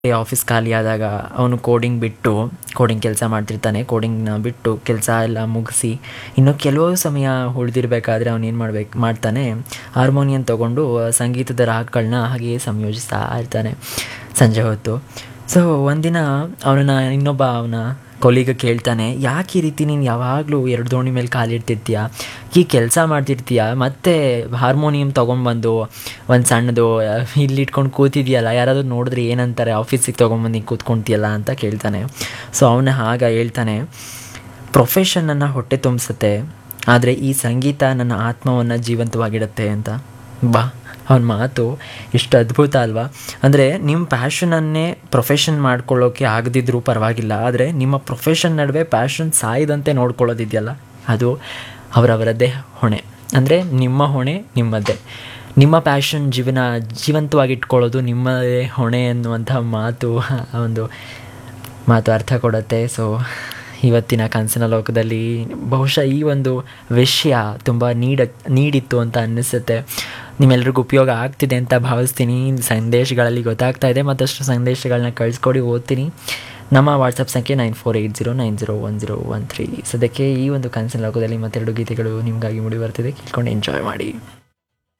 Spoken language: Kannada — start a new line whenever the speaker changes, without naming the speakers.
ಆಫೀಸ್ ಖಾಲಿ ಆದಾಗ ಅವನು ಕೋಡಿಂಗ್ ಬಿಟ್ಟು ಕೋಡಿಂಗ್ ಕೆಲಸ ಮಾಡ್ತಿರ್ತಾನೆ ಕೋಡಿಂಗ್ನ ಬಿಟ್ಟು ಕೆಲಸ ಎಲ್ಲ ಮುಗಿಸಿ ಇನ್ನು ಕೆಲವು ಸಮಯ ಉಳಿದಿರ್ಬೇಕಾದ್ರೆ ಅವನು ಏನು ಮಾಡ್ಬೇಕು ಮಾಡ್ತಾನೆ ಹಾರ್ಮೋನಿಯಂ ತೊಗೊಂಡು ಸಂಗೀತದ ರಾಗಗಳನ್ನ ಹಾಗೆಯೇ ಸಂಯೋಜಿಸ್ತಾ ಇರ್ತಾನೆ ಸಂಜೆ ಹೊತ್ತು ಸೊ ಒಂದಿನ ಅವನನ್ನ ಇನ್ನೊಬ್ಬ ಅವನ ಕೊಲೀಗ ಕೇಳ್ತಾನೆ ಯಾಕೆ ಈ ರೀತಿ ನೀನು ಯಾವಾಗಲೂ ಎರಡು ದೋಣಿ ಮೇಲೆ ಕಾಲಿಡ್ತಿರ್ತೀಯ ಈ ಕೆಲಸ ಮಾಡ್ತಿರ್ತೀಯ ಮತ್ತೆ ಹಾರ್ಮೋನಿಯಂ ತೊಗೊಂಬಂದು ಒಂದು ಸಣ್ಣದು ಇಲ್ಲಿ ಇಟ್ಕೊಂಡು ಕೂತಿದ್ಯಲ್ಲ ಯಾರಾದರೂ ನೋಡಿದ್ರೆ ಏನಂತಾರೆ ಆಫೀಸಿಗೆ ತೊಗೊಂಬಂದು ನೀನು ಕೂತ್ಕೊಳ್ತೀಯಲ್ಲ ಅಂತ ಕೇಳ್ತಾನೆ ಸೊ ಅವನ ಆಗ ಹೇಳ್ತಾನೆ ಪ್ರೊಫೆಷನನ್ನು ಹೊಟ್ಟೆ ತುಂಬಿಸುತ್ತೆ ಆದರೆ ಈ ಸಂಗೀತ ನನ್ನ ಆತ್ಮವನ್ನು ಜೀವಂತವಾಗಿಡುತ್ತೆ ಅಂತ ಬಾ ಅವನ ಮಾತು ಎಷ್ಟು ಅದ್ಭುತ ಅಲ್ವಾ ಅಂದರೆ ನಿಮ್ಮ ಪ್ಯಾಷನನ್ನೇ ಪ್ರೊಫೆಷನ್ ಮಾಡ್ಕೊಳ್ಳೋಕೆ ಆಗದಿದ್ರೂ ಪರವಾಗಿಲ್ಲ ಆದರೆ ನಿಮ್ಮ ಪ್ರೊಫೆಷನ್ ನಡುವೆ ಪ್ಯಾಷನ್ ಸಾಯದಂತೆ ನೋಡ್ಕೊಳ್ಳೋದಿದೆಯಲ್ಲ ಅದು ಅವರವರದ್ದೇ ಹೊಣೆ ಅಂದರೆ ನಿಮ್ಮ ಹೊಣೆ ನಿಮ್ಮದೇ ನಿಮ್ಮ ಪ್ಯಾಷನ್ ಜೀವನ ಜೀವಂತವಾಗಿ ಇಟ್ಕೊಳ್ಳೋದು ನಿಮ್ಮದೇ ಹೊಣೆ ಅನ್ನುವಂಥ ಮಾತು ಒಂದು ಮಾತು ಅರ್ಥ ಕೊಡುತ್ತೆ ಸೊ ಇವತ್ತಿನ ಕನಸಿನ ಲೋಕದಲ್ಲಿ ಬಹುಶಃ ಈ ಒಂದು ವಿಷಯ ತುಂಬ ನೀಡ ನೀಡಿತ್ತು ಅಂತ ಅನ್ನಿಸುತ್ತೆ ನಿಮ್ಮೆಲ್ರಿಗೂ ಉಪಯೋಗ ಆಗ್ತಿದೆ ಅಂತ ಭಾವಿಸ್ತೀನಿ ಸಂದೇಶಗಳಲ್ಲಿ ಗೊತ್ತಾಗ್ತಾ ಇದೆ ಮತ್ತಷ್ಟು ಸಂದೇಶಗಳನ್ನ ಕಳಿಸ್ಕೊಡಿ ಓದ್ತೀನಿ ನಮ್ಮ ವಾಟ್ಸಪ್ ಸಂಖ್ಯೆ nine four eight zero nine zero one zero one three ಸದ್ಯಕ್ಕೆ ಈ ಒಂದು ಕನಸಿನ ಲೋಕದಲ್ಲಿ ಮತ್ತೆರಡು ಗೀತೆಗಳು ನಿಮಗಾಗಿ ಮೂಡಿ ಬರ್ತಿದೆ ಕೇಳ್ಕೊಂಡು ಎಂಜಾಯ್ ಮಾಡಿ